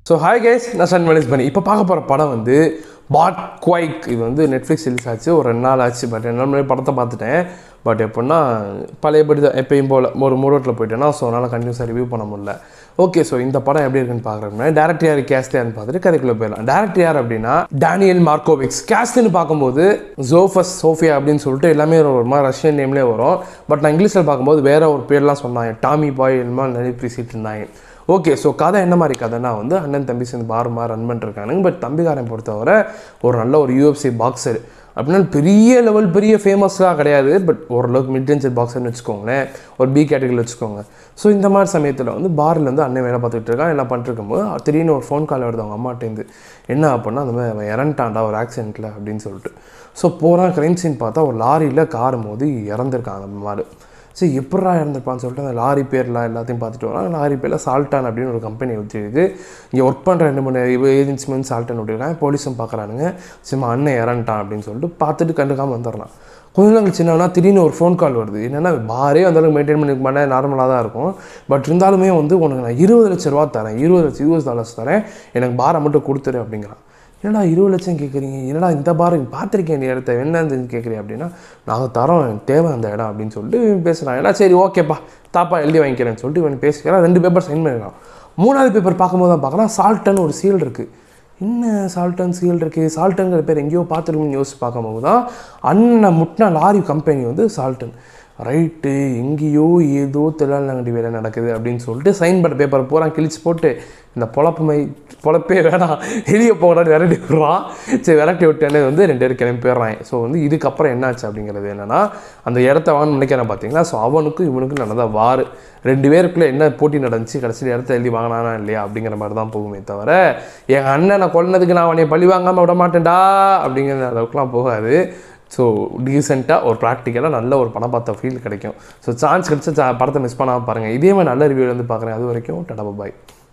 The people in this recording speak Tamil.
ஸோ ஹாய் கேஸ் நான் சன் மனிஷ் பண்ணி இப்போ பார்க்க போகிற படம் வந்து பாட் குவைக் இது வந்து நெட்ஃப்ளிக்ஸ் ரிலீஸ் ஆச்சு ஒரு ரெண்டு நாள் ஆச்சு பட் ரெண்டு நாள் முன்னாடி படத்தை பார்த்துட்டேன் பட் எப்படின்னா பழையபடி தான் எப்பயும் போல் ஒரு மூடோட்டில் போயிட்டேன்னா ஸோ அதனால் கண்டினியூஸாக ரிவ்யூ பண்ண முடியல ஓகே ஸோ இந்த படம் எப்படி இருக்குன்னு பார்க்குறேன்னா டேரக்டர் யார் கேஸ்ட் யாருன்னு பார்த்துட்டு கதைக்குள்ளே போயிடலாம் டேரக்டர் யார் அப்படின்னா டேனியல் மார்க்கோவிக்ஸ் கேஸ்ட்னு பார்க்கும்போது ஜோஃபஸ் சோஃபியா அப்படின்னு சொல்லிட்டு எல்லாமே ஒரு மாதிரி ரஷ்யன் நேம்லேயே வரும் பட் நான் இங்கிலீஷில் பார்க்கும்போது வேற ஒரு பேர்லாம் சொன்னாங்க டாமி பாய் என்னமா நிறைய பேசிட்டு இருந்தாங்க ஓகே ஸோ கதை என்ன மாதிரி கதைனா வந்து அண்ணன் தம்பி சேர்ந்து பார் மாதிரி ரன் பண்ணிருக்கானுங்க பட் தம்பிக்காரன் பொறுத்தவரை ஒரு நல்ல ஒரு யூஎஃப்சி பாக்ஸர் அப்படின்னா பெரிய லெவல் பெரிய ஃபேமஸ்லாம் கிடையாது பட் ஓரளவுக்கு மிட் ரேஞ்சர் பாக்ஸர்னு வச்சுக்கோங்களேன் ஒரு பி கேட்டகரியில் வச்சுக்கோங்க ஸோ இந்த மாதிரி சமயத்தில் வந்து பாரில் வந்து அண்ணன் வேலை பார்த்துட்டு இருக்கான் எல்லாம் பண்ணிட்டு இருக்கும்போது திடீர்னு ஒரு ஃபோன் கால் வருது அவங்க அம்மாட்டேருந்து என்ன அப்படின்னா அந்த மாதிரி அவன் இறந்துட்டான்டா ஒரு ஆக்சிடெண்ட்டில் அப்படின்னு சொல்லிட்டு ஸோ போகிறான் க்ரைம் சீன் பார்த்தா ஒரு லாரியில் கார் மோதி இறந்துருக்காங்க அந்த மாதிரி சரி எப்படா இறந்துருப்பான்னு சொல்லிட்டு அந்த லாரி பேர்லாம் எல்லாத்தையும் பார்த்துட்டு வராங்க லாரி பேரில் சால்டான் அப்படின்னு ஒரு கம்பெனி வச்சுருக்கு இங்கே ஒர்க் பண்ணுற ரெண்டு மூணு ஏஜென்சி வந்து சால்டன் விட்டுருக்காங்க போலீஸும் பார்க்குறானுங்க சும்மா அண்ணன் இறந்துட்டான் அப்படின்னு சொல்லிட்டு பார்த்துட்டு கண்டுக்காமல் வந்துடலாம் கொஞ்ச நாள் கழிச்சு என்னன்னா திடீர்னு ஒரு ஃபோன் கால் வருது என்னென்னா பாரே அந்த அளவுக்கு மெயின்டைன் பண்ணி பண்ண நார்மலாக தான் இருக்கும் பட் இருந்தாலுமே வந்து உனக்கு நான் இருபது லட்ச ரூபா தரேன் இருபது லட்சம் யூஎஸ் டாலர்ஸ் தரேன் எனக்கு பாரை மட்டும் கொடுத்துரு அப்படிங்கிறான் என்னடா இருபது லட்சம் கேட்குறீங்க என்னடா இந்த பாரு பார்த்துருக்கேன் நீ இடத்த என்னன்னு கேட்குறீங்க அப்படின்னா நாங்கள் தரோம் எனக்கு தேவை அந்த இடம் அப்படின்னு சொல்லிட்டு இவன் பேசுகிறான் எல்லாம் சரி ஓகேப்பா தாப்பா எழுதி வாங்கிக்கிறேன்னு சொல்லிட்டு இவன் பேசிக்கிறான் ரெண்டு பேப்பர் சைன் பண்ணிடுறான் மூணாவது பேப்பர் பார்க்கும்போது தான் பார்க்கலாம் சால்டன் ஒரு சீல் இருக்குது என்ன சால்டன் சீல் இருக்குது சால்டன்கிற பேர் எங்கேயோ பார்த்துருக்குன்னு யோசிச்சு பார்க்கும்போது தான் அண்ணன் முட்டின லாரி கம்பெனி வந்து சால்டன் ரைட்டு எங்கேயோ ஏதோ தொழிலாளங்கடி வேலை நடக்குது அப்படின்னு சொல்லிட்டு சைன் பண்ண பேப்பரை பூரா கிழிச்சு போட்டு இந்த பொழப்புமை பொழப்பே வேணாம் வெளியே போகலான்னு விரட்டி விடுறான் சரி விரட்டி விட்டேன்னு வந்து ரெண்டு பேரும் கிளம்பி போயிடுறான் ஸோ வந்து இதுக்கப்புறம் என்னாச்சு அப்படிங்கிறது என்னென்னா அந்த இடத்த வாங்கணும்னு நினைக்கிறேன் பார்த்தீங்களா ஸோ அவனுக்கும் இவனுக்கும் நடந்த வார் ரெண்டு பேருக்குள்ளே என்ன போட்டி நடந்துச்சு கடைசியில் இடத்த எழுதி வாங்கினானா இல்லையா அப்படிங்கிற மாதிரி தான் போகுமே தவிர எங்கள் அண்ணனை கொல்லதுக்கு நான் அவனை பழி வாங்காமல் விட மாட்டேன்டா அப்படிங்கிற அளவுக்குலாம் போகாது ஸோ டீசெண்டாக ஒரு ப்ராக்டிக்கலாக நல்ல ஒரு படம் பார்த்த ஃபீல் கிடைக்கும் ஸோ சான்ஸ் கிடைச்சா படத்தை மிஸ் பண்ணாமல் பாருங்கள் இதே மாதிரி நல்ல ரிவ்யூ வந்து பார்க்குறேன் அது வரைக்கும் டடா பாய்